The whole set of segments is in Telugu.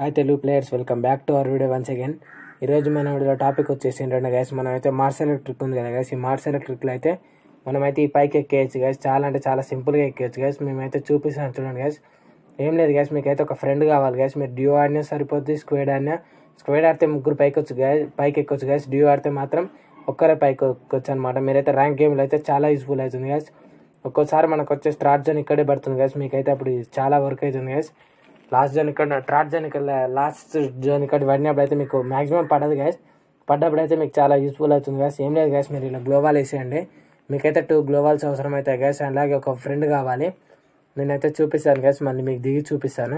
Hi Telugu players welcome back to our video once again ఈరోజు మన వీడియో టాపిక్ వచ్చేసి ఏంటంటే గైస్ మనం అయితే మార్స్ ఎలక్ట్రిక్ ఉంది కదా గైస్ ఈ మార్స్ ఎలక్ట్రిక్లో అయితే మనమైతే ఈ పైకి ఎక్కేయచ్చు గైస్ చాలా అంటే చాలా సింపుల్గా ఎక్కేయచ్చు గైస్ మేమైతే చూపిస్తాను చూడండి గైస్ ఏం లేదు గైస్ మీకు అయితే ఒక ఫ్రెండ్ కావాలి గైస్ మీరు డ్యూ ఆడినా సరిపోద్ది స్క్వేడ్ ఆడినా స్క్వేడ్ ఆడితే ముగ్గురు పైకి వచ్చు గైస్ పైకి ఎక్కొచ్చు గైస్ డ్యూ ఆడితే మాత్రం ఒక్కరే పైకి ఎక్కొచ్చు అనమాట మీరైతే ర్యాంక్ గేమ్లో అయితే చాలా యూస్ఫుల్ అవుతుంది గైస్ ఒక్కోసారి మనకు వచ్చే స్టార్ట్ జోన్ ఇక్కడే పడుతుంది గైస్ మీకైతే అప్పుడు ఇది చాలా వర్క్ అవుతుంది గైస్ లాస్ట్ జోన్ ఇక్కడ ట్రాట్ జోన్ ఇక్కడ లాస్ట్ జోన్ ఇక్కడ పడినప్పుడు అయితే మీకు మాక్సిమం పడదు గైస్ పడ్డప్పుడు అయితే మీకు చాలా యూస్ఫుల్ అవుతుంది గైస్ ఏం లేదు గైస్ మీరు ఇలా గ్లోవాల్ వేసేయండి మీకైతే టూ గ్లోవాల్స్ అవసరం అవుతాయి గైస్ అలాగే ఒక ఫ్రెండ్ కావాలి నేనైతే చూపిస్తాను గైస్ మళ్ళీ మీకు దిగి చూపిస్తాను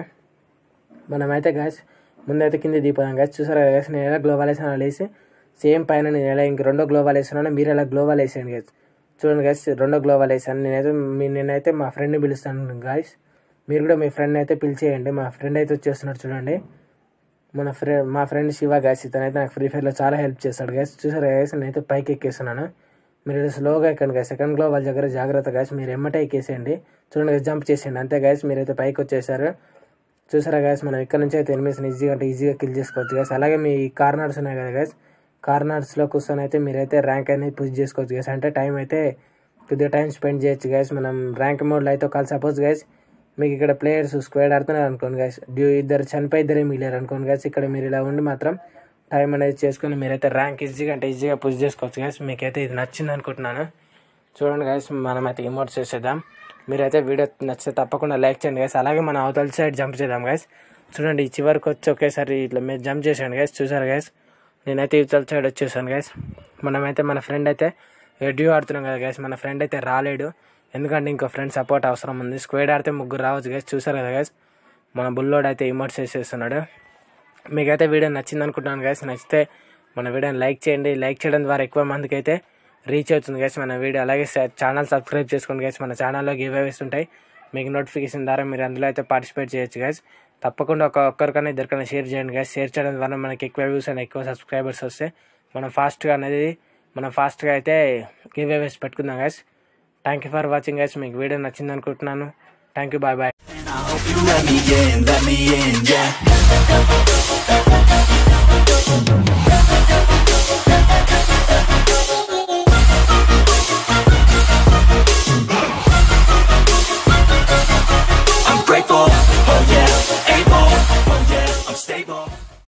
మనమైతే గైస్ ముందైతే కింద దిగిపోదాం గైస్ చూసారా గైస్ నేను ఎలా గ్లోవాల్ వేసాను అలా వేసి సేమ్ పైన నేను ఎలా ఇంక రెండో గ్లోవాల్ వేస్తున్నాను మీరు ఎలా గ్లోవాల్ వేసేయండి గైస్ చూడండి గైస్ రెండో గ్లోవాల్ వేసాను నేనైతే మీ నేనైతే మా ఫ్రెండ్ని పిలుస్తాను గైస్ మీరు కూడా మీ ఫ్రెండ్ అయితే పిలిచేయండి మా ఫ్రెండ్ అయితే వచ్చేస్తున్నాడు చూడండి మన ఫ్రెండ్ మా ఫ్రెండ్ శివ గైస్ ఇతనైతే నాకు ఫ్రీ ఫైర్లో చాలా హెల్ప్ చేస్తాడు గైస్ చూసారు గైస్ నేనైతే పైకి ఎక్కేస్తున్నాను మీరు ఇలా స్లోగా ఎక్కండి గైస్ సెకండ్ గ్లో వాళ్ళ దగ్గర జాగ్రత్త గైస్ మీరు ఎమ్మటే ఎక్కేసేయండి చూడండి guys, జంప్ చేసేయండి అంతే గైస్ మీరైతే పైకి వచ్చేసారు చూసారా గైస్ మనం ఇక్కడ నుంచి అయితే ఎనిమిస్ ఈజీగా అంటే ఈజీగా కిల్ చేసుకోవచ్చు గైస్ అలాగే మీ కార్నర్స్ ఉన్నాయి కదా గైస్ కార్నర్స్లో కూర్చొని అయితే మీరైతే ర్యాంక్ అనేది పుష్ చేసుకోవచ్చు గైస్ అంటే టైం అయితే కొద్దిగా టైం స్పెండ్ చేయొచ్చు గైస్ మనం ర్యాంక్ మోడ్లో అయితే ఒకవేళ సపోజ్ గైస్ మీకు ఇక్కడ ప్లేయర్స్ స్క్వేడ్ ఆడుతున్నారు అనుకోండి గైస్ డ్యూ ఇద్దరు చనిపోయి ఇద్దరే మిగిలారు అనుకోండి గైస్ ఇక్కడ మీరు ఇలా ఉండి మాత్రం టైం అనేది చేసుకుని మీరైతే ర్యాంక్ ఈజీగా అంటే ఈజీగా పుష్ చేసుకోవచ్చు గైస్ మీకైతే ఇది నచ్చింది అనుకుంటున్నాను చూడండి గైస్ మనమైతే ఇమోట్స్ చేసేద్దాం మీరైతే వీడియో నచ్చితే తప్పకుండా లైక్ చేయండి గైస్ అలాగే మన అవతల సైడ్ జంప్ చేద్దాం గైస్ చూడండి ఈ చివరికి వచ్చి ఒకేసారి ఇట్లా మీరు జంప్ చేసాను గైస్ చూసారు గైస్ నేనైతే ఇవతల సైడ్ వచ్చేసాను గైస్ మనమైతే మన ఫ్రెండ్ అయితే డ్యూ ఆడుతున్నాం కదా గైస్ మన ఫ్రెండ్ అయితే రాలేడు ఎందుకంటే ఇంకో ఫ్రెండ్ సపోర్ట్ అవసరం ఉంది స్క్వేడ్ ఆడితే ముగ్గురు రావచ్చు గైస్ చూసారు కదా గైస్ మన బుల్లోడ్ అయితే ఇమోట్స్ చేసేస్తున్నాడు మీకైతే వీడియో నచ్చింది అనుకుంటున్నాను గైస్ నచ్చితే మన వీడియోని లైక్ చేయండి లైక్ చేయడం ద్వారా ఎక్కువ మందికి అయితే రీచ్ అవుతుంది గైస్ మన వీడియో అలాగే ఛానల్ సబ్స్క్రైబ్ చేసుకోండి గైస్ మన ఛానల్లో గివ్ అవేస్ ఉంటాయి మీకు నోటిఫికేషన్ ద్వారా మీరు అందులో అయితే పార్టిసిపేట్ చేయొచ్చు గైస్ తప్పకుండా ఒక ఒక్కరికైనా ఇద్దరికైనా షేర్ చేయండి గైస్ షేర్ చేయడం ద్వారా మనకి ఎక్కువ వ్యూస్ అండ్ ఎక్కువ సబ్స్క్రైబర్స్ వస్తే మనం ఫాస్ట్గా అనేది మనం ఫాస్ట్గా అయితే గివ్ అవేస్ పెట్టుకుందాం guys thank you for watching guys మీకు వీడియో నచ్చింది అనుకుంటున్నాను thank you bye bye And I hope you let me in, let me in, yeah.